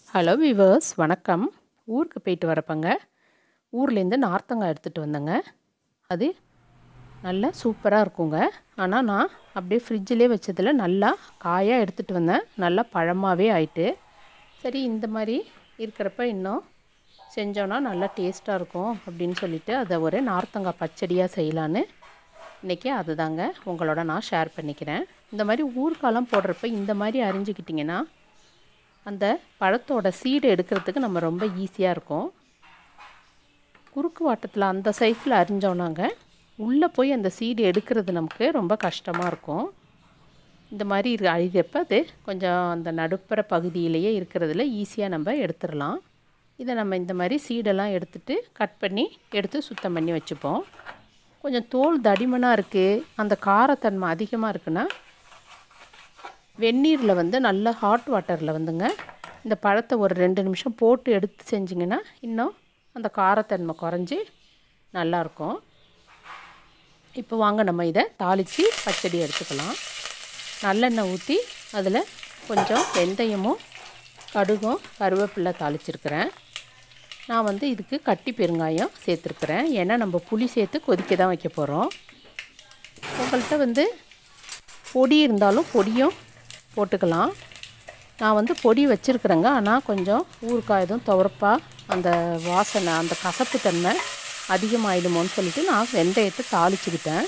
hello viewers வணக்கம் ஊருக்கு போயிட்டு வரப்பங்க ஊர்லேருந்து நார்த்தங்காய் எடுத்துகிட்டு வந்தேங்க அது நல்லா சூப்பராக இருக்குங்க ஆனால் நான் அப்படியே ஃப்ரிட்ஜிலே வச்சதில் நல்லா காயாக எடுத்துகிட்டு வந்தேன் நல்லா பழமாகவே ஆயிட்டு சரி இந்த மாதிரி இருக்கிறப்ப இன்னும் செஞ்சோன்னா நல்லா டேஸ்ட்டாக இருக்கும் அப்படின்னு சொல்லிட்டு அதை ஒரு நார்த்தங்காய் பச்சடியாக செய்யலான்னு இன்றைக்கி அதுதாங்க உங்களோட நான் ஷேர் பண்ணிக்கிறேன் இந்த மாதிரி ஊறுகாலாம் போடுறப்ப இந்த மாதிரி அரிஞ்சிக்கிட்டிங்கன்னா அந்த பழத்தோட சீடு எடுக்கிறதுக்கு நம்ம ரொம்ப ஈஸியாக இருக்கும் குறுக்கு வாட்டத்தில் அந்த சைஸில் அரிஞ்சோன்னாங்க உள்ளே போய் அந்த சீடு எடுக்கிறது நமக்கு ரொம்ப கஷ்டமாக இருக்கும் இந்த மாதிரி இரு அழிகிறப்ப அது கொஞ்சம் அந்த நடுப்புற பகுதியிலேயே இருக்கிறதுல ஈஸியாக நம்ம எடுத்துடலாம் இதை நம்ம இந்த மாதிரி சீடெல்லாம் எடுத்துட்டு கட் பண்ணி எடுத்து சுத்தம் பண்ணி வச்சுப்போம் கொஞ்சம் தோல் தடிமனாக இருக்குது அந்த காரத்தன்மை அதிகமாக இருக்குன்னா வெந்நீரில் வந்து நல்ல ஹாட் வாட்டரில் வந்துங்க இந்த பழத்தை ஒரு ரெண்டு நிமிஷம் போட்டு எடுத்து செஞ்சிங்கன்னா இன்னும் அந்த காரத்தன்மை குறைஞ்சி நல்லாயிருக்கும் இப்போ வாங்க நம்ம இதை தாளித்து பச்சடி எடுத்துக்கலாம் நல்லெண்ணெய் ஊற்றி அதில் கொஞ்சம் வெந்தயமும் கடுகும் கருவேப்பிலை தாளிச்சிருக்கிறேன் நான் வந்து இதுக்கு கட்டி பெருங்காயம் சேர்த்துருக்குறேன் ஏன்னா நம்ம புளி சேர்த்து கொதிக்க தான் வைக்க போகிறோம் உங்கள்கிட்ட வந்து பொடி இருந்தாலும் பொடியும் போட்டுக்கலாம் நான் வந்து பொடி வச்சுருக்குறேங்க ஆனால் கொஞ்சம் ஊறுகாய் எதுவும் துவரப்பாக அந்த வாசனை அந்த கசப்பு தன்மை அதிகமாகிடுமோன்னு சொல்லிட்டு நான் வெந்தயத்தை தாளிச்சுக்கிட்டேன்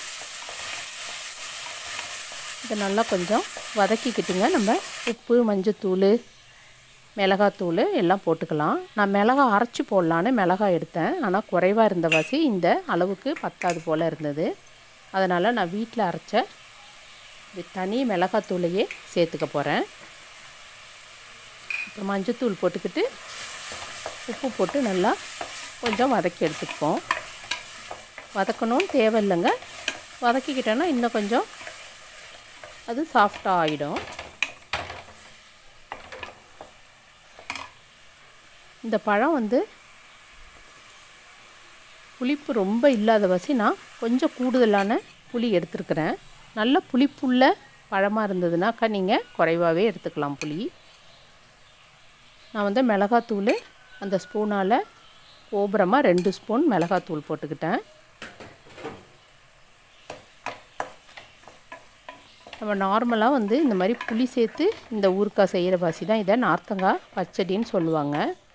இதை நல்லா கொஞ்சம் வதக்கிக்கிட்டுங்க நம்ம உப்பு மஞ்சத்தூள் மிளகாத்தூள் எல்லாம் போட்டுக்கலாம் நான் மிளகா அரைச்சி போடலான்னு மிளகாய் எடுத்தேன் ஆனால் குறைவாக இருந்த வாசி இந்த அளவுக்கு பத்தாது போல் இருந்தது அதனால் நான் வீட்டில் அரைச்ச இது தனி மிளகாத்தூளையே சேர்த்துக்க போகிறேன் இப்போ மஞ்சத்தூள் போட்டுக்கிட்டு உப்பு போட்டு நல்லா கொஞ்சம் வதக்கி எடுத்துப்போம் வதக்கணும்னு தேவையில்லைங்க வதக்கிக்கிட்டோன்னா இன்னும் கொஞ்சம் அது சாஃப்டாக ஆகிடும் இந்த பழம் வந்து புளிப்பு ரொம்ப இல்லாத வசி நான் கொஞ்சம் கூடுதலான புளி எடுத்துருக்கிறேன் நல்ல புளிப்புள்ள பழமாக இருந்ததுனாக்கா நீங்கள் குறைவாகவே எடுத்துக்கலாம் புளி நான் வந்து மிளகாத்தூள் அந்த ஸ்பூனால் கோபுரமாக ரெண்டு ஸ்பூன் மிளகாத்தூள் போட்டுக்கிட்டேன் நம்ம நார்மலாக வந்து இந்த மாதிரி புளி சேர்த்து இந்த ஊறுக்காய் செய்கிற பாசி தான் இதை நார்த்தங்காய் பச்சடின்னு சொல்லுவாங்க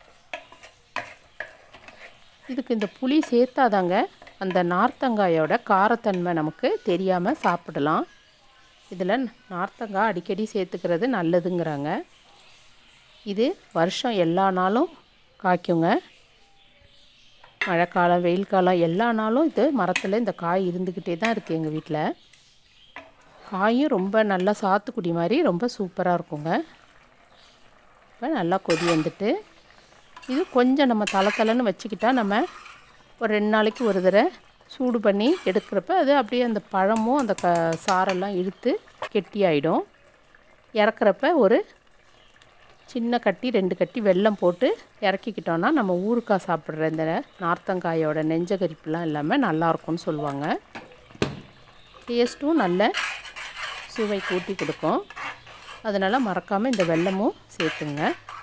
இதுக்கு இந்த புளி சேர்த்தாதாங்க அந்த நார்த்தங்காயோட காரத்தன்மை நமக்கு தெரியாமல் சாப்பிடலாம் இதில் நார்த்தங்காய் அடிக்கடி சேர்த்துக்கிறது நல்லதுங்கிறாங்க இது வருஷம் எல்லா நாளும் காய்க்குங்க மழைக்காலம் வெயில் காலம் எல்லா நாளும் இது மரத்தில் இந்த காய் இருந்துக்கிட்டே தான் இருக்குது எங்கள் வீட்டில் காயும் ரொம்ப நல்லா சாத்துக்குடி மாதிரி ரொம்ப சூப்பராக இருக்குங்க இப்போ நல்லா கொதி வந்துட்டு இது கொஞ்சம் நம்ம தலை தலைன்னு வச்சுக்கிட்டா நம்ம ஒரு ரெண்டு நாளைக்கு ஒரு தடவை சூடு பண்ணி எடுக்கிறப்ப அது அப்படியே அந்த பழமும் அந்த க சாரெல்லாம் இழுத்து கெட்டியாயிடும் இறக்குறப்ப ஒரு சின்ன கட்டி ரெண்டு கட்டி வெல்லம் போட்டு இறக்கிக்கிட்டோன்னா நம்ம ஊறுக்காய் சாப்பிட்ற இந்த நார்த்தங்காயோட நெஞ்சகரிப்புலாம் இல்லாமல் நல்லாயிருக்கும்னு சொல்லுவாங்க டேஸ்ட்டும் நல்ல சுவை கூட்டி கொடுக்கும் அதனால் மறக்காமல் இந்த வெல்லமும் சேர்த்துங்க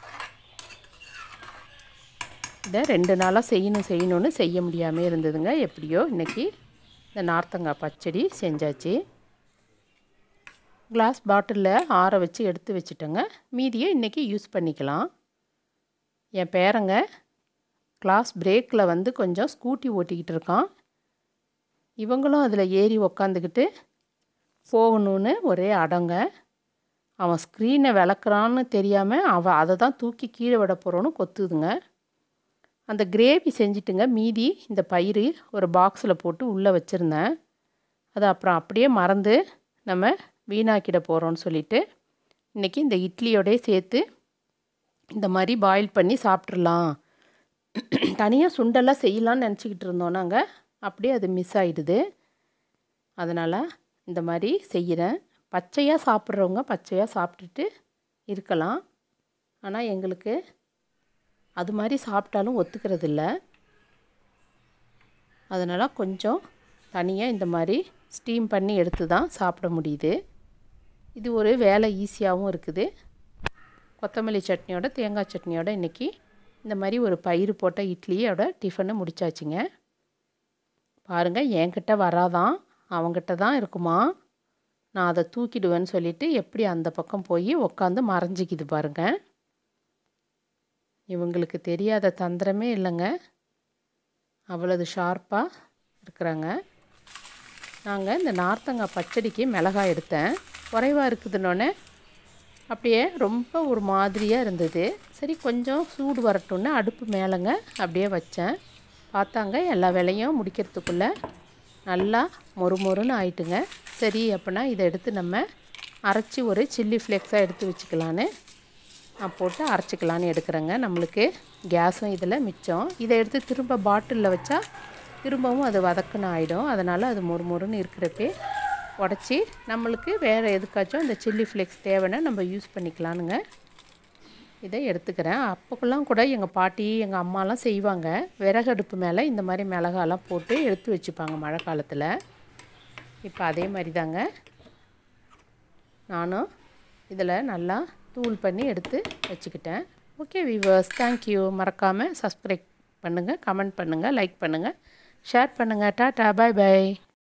இதை ரெண்டு நாளாக செய்யணும் செய்யணும்னு செய்ய முடியாமல் இருந்ததுங்க எப்படியோ இன்றைக்கி இந்த நார்த்தங்காய் பச்சடி செஞ்சாச்சு கிளாஸ் பாட்டிலில் ஆற வச்சு எடுத்து வச்சுட்டேங்க மீதியை இன்றைக்கி யூஸ் பண்ணிக்கலாம் என் பேரங்க கிளாஸ் பிரேக்கில் வந்து கொஞ்சம் ஸ்கூட்டி ஓட்டிக்கிட்டு இருக்கான் இவங்களும் அதில் ஏறி உக்காந்துக்கிட்டு போகணுன்னு ஒரே அடங்க அவன் ஸ்க்ரீனை விளக்குறான்னு தெரியாமல் அவன் அதை தான் தூக்கி கீழே விட போகிறோன்னு கொத்துதுங்க அந்த கிரேவி செஞ்சுட்டுங்க மீதி இந்த பயிர் ஒரு பாக்ஸில் போட்டு உள்ளே வச்சுருந்தேன் அதை அப்புறம் அப்படியே மறந்து நம்ம வீணாக்கிட போகிறோன்னு சொல்லிட்டு இன்றைக்கி இந்த இட்லியோடய சேர்த்து இந்த மாதிரி பாயில் பண்ணி சாப்பிட்றலாம் தனியாக சுண்டெல்லாம் செய்யலான்னு நினச்சிக்கிட்டு இருந்தோம் நாங்கள் அப்படியே அது மிஸ் ஆகிடுது அதனால் இந்த மாதிரி செய்கிறேன் பச்சையாக சாப்பிட்றவங்க பச்சையாக சாப்பிட்டுட்டு இருக்கலாம் ஆனால் எங்களுக்கு அது மாதிரி சாப்பிட்டாலும் ஒத்துக்கிறது இல்லை அதனால் கொஞ்சம் தனியாக இந்த மாதிரி ஸ்டீம் பண்ணி எடுத்து தான் சாப்பிட முடியுது இது ஒரு வேலை ஈஸியாகவும் இருக்குது கொத்தமல்லி சட்னியோட தேங்காய் சட்னியோட இன்றைக்கி இந்த மாதிரி ஒரு பயிறு போட்ட இட்லியோட டிஃபனை முடிச்சாச்சுங்க பாருங்கள் என்கிட்ட வராதான் அவங்கிட்ட தான் இருக்குமா நான் அதை தூக்கிடுவேன்னு சொல்லிட்டு எப்படி அந்த பக்கம் போய் உக்காந்து மறைஞ்சிக்குது பாருங்கள் இவங்களுக்கு தெரியாத தந்திரமே இல்லைங்க அவ்வளவு ஷார்ப்பாக இருக்கிறாங்க நாங்கள் இந்த நார்த்தங்காய் பச்சடிக்கு மிளகாய் எடுத்தேன் குறைவாக இருக்குதுன்னொன்னே அப்படியே ரொம்ப ஒரு மாதிரியாக இருந்தது சரி கொஞ்சம் சூடு வரட்டும்னு அடுப்பு மேலேங்க அப்படியே வச்சேன் பார்த்தாங்க எல்லா வேலையும் முடிக்கிறதுக்குள்ளே நல்லா மொறு மொறுன்னு ஆயிட்டுங்க சரி அப்படின்னா இதை எடுத்து நம்ம அரைச்சி ஒரு சில்லி ஃப்ளேக்ஸாக எடுத்து வச்சுக்கலான்னு நான் போட்டு அரைச்சிக்கலான்னு எடுக்கிறேங்க நம்மளுக்கு கேஸும் இதில் மிச்சம் இதை எடுத்து திரும்ப பாட்டிலில் வச்சா திரும்பவும் அது வதக்குன்னு ஆகிடும் அதனால் அது மொறு மொறுன்னு இருக்கிறப்பே உடச்சி நம்மளுக்கு வேறு எதுக்காச்சும் இந்த சில்லி ஃப்ளேக்ஸ் தேவைன்னா நம்ம யூஸ் பண்ணிக்கலானுங்க இதை எடுத்துக்கிறேன் அப்போக்கெல்லாம் கூட எங்கள் பாட்டி எங்கள் அம்மாலாம் செய்வாங்க விறகடுப்பு மேலே இந்த மாதிரி மிளகாலாம் போட்டு எடுத்து வச்சுப்பாங்க மழை காலத்தில் இப்போ அதே மாதிரி தாங்க நானும் இதில் நல்லா தூள் பண்ணி எடுத்து வச்சுக்கிட்டேன் ஓகே விவர்ஸ் தேங்க்யூ மறக்காமல் சப்ஸ்கிரைப் பண்ணுங்கள் கமெண்ட் பண்ணுங்கள் லைக் பண்ணுங்கள் ஷேர் பண்ணுங்கள் டாட்டா பாய் பாய்